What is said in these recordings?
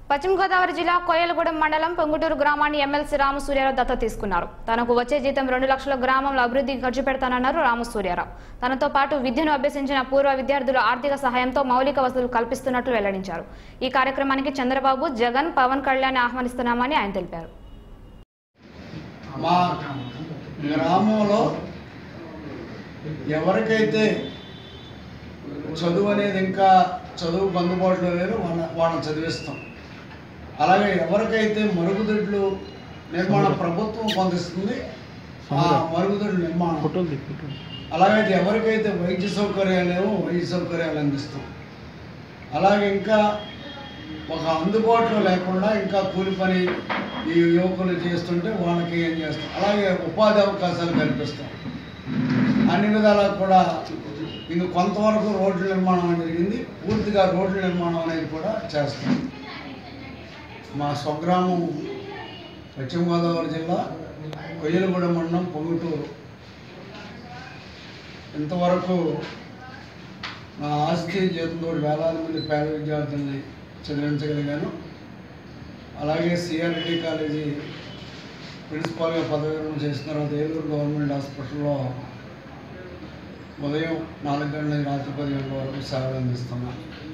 పశ్చిమ గోదావరి జిల్లా కోయలగూడెం మండలం పొంగుటూరు గ్రామాన్ని ఎమ్మెల్సీ రామసూర్యారావు దత్త తీసుకున్నారు తనకు వచ్చే జీతం రెండు లక్షల గ్రామంలో అభివృద్ధికి ఖర్చు పెడతానన్నారు రామసూర్యారావు తనతో పాటు విద్యను అభ్యసించిన పూర్వ విద్యార్థుల ఆర్థిక సహాయంతో మౌలిక వసతులు కల్పిస్తున్నట్లు వెల్లడించారు ఈ కార్యక్రమానికి చంద్రబాబు జగన్ పవన్ కళ్యాణ్ ఆహ్వానిస్తున్నామని ఆయన తెలిపారు మా గ్రామంలో ఎవరికైతే చదువు అనేది ఇంకా చదువు అందుబాటులో లేరు వాళ్ళ వాళ్ళని చదివిస్తాం అలాగే ఎవరికైతే మరుగుదొడ్లు నిర్మాణం ప్రభుత్వం పొందిస్తుంది ఆ మరుగుదొడ్ల నిర్మాణం అలాగే ఎవరికైతే వైద్య సౌకర్యాలు లేవో వైద్య సౌకర్యాలు అందిస్తాం అలాగే ఇంకా ఒక అందుబాటులో లేకుండా ఇంకా కూలి పని ఈ యువకులు చేస్తుంటే వాళ్ళకి ఏం చేస్తాం అలాగే ఉపాధి అవకాశాలు కల్పిస్తాం అన్ని విధాలా కూడా ఇంక కొంతవరకు రోడ్ల నిర్మాణం జరిగింది పూర్తిగా రోడ్ల నిర్మాణం అనేది కూడా చేస్తాం మా స్వగ్రామం పశ్చిమ గోదావరి జిల్లా కొయ్యలగూడెం మండలం పొంగుటూరు ఇంతవరకు నా ఆస్తి జీతంతో వేలాది మంది పేద విద్యార్థుల్ని చదివించగలిగాను అలాగే సిఆర్టీ కాలేజీ ప్రిన్సిపాల్గా పదవి విరమణ చేసిన తర్వాత ఏలూరు గవర్నమెంట్ హాస్పిటల్లో ఉదయం నాలుగు గంటల నుంచి రాత్రి పది గంటల వరకు సేవలు అందిస్తున్నా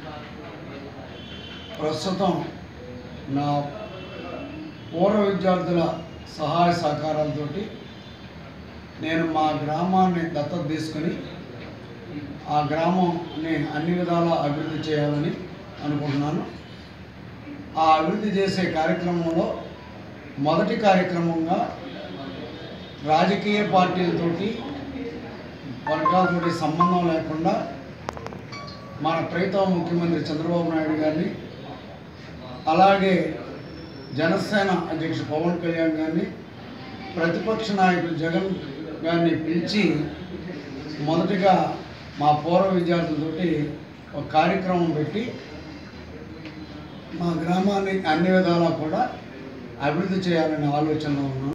ప్రస్తుతం నా పూర్వ విద్యార్థుల సహాయ సహకారాలతోటి నేను మా గ్రామాన్ని దత్తత తీసుకొని ఆ గ్రామాన్ని అన్ని విధాలా అభివృద్ధి చేయాలని అనుకుంటున్నాను ఆ అభివృద్ధి చేసే కార్యక్రమంలో మొదటి కార్యక్రమంగా రాజకీయ పార్టీలతోటి వర్గాలతోటి సంబంధం లేకుండా మన ప్రీతమ ముఖ్యమంత్రి చంద్రబాబు నాయుడు గారిని అలాగే జనసేన అధ్యక్షుడు పవన్ కళ్యాణ్ గారిని ప్రతిపక్ష నాయకుడు జగన్ గారిని పిలిచి మొదటిగా మా పూర్వ విద్యార్థులతోటి ఒక కార్యక్రమం పెట్టి మా గ్రామాన్ని అన్ని విధాలా కూడా అభివృద్ధి చేయాలనే ఆలోచనలో ఉన్నాను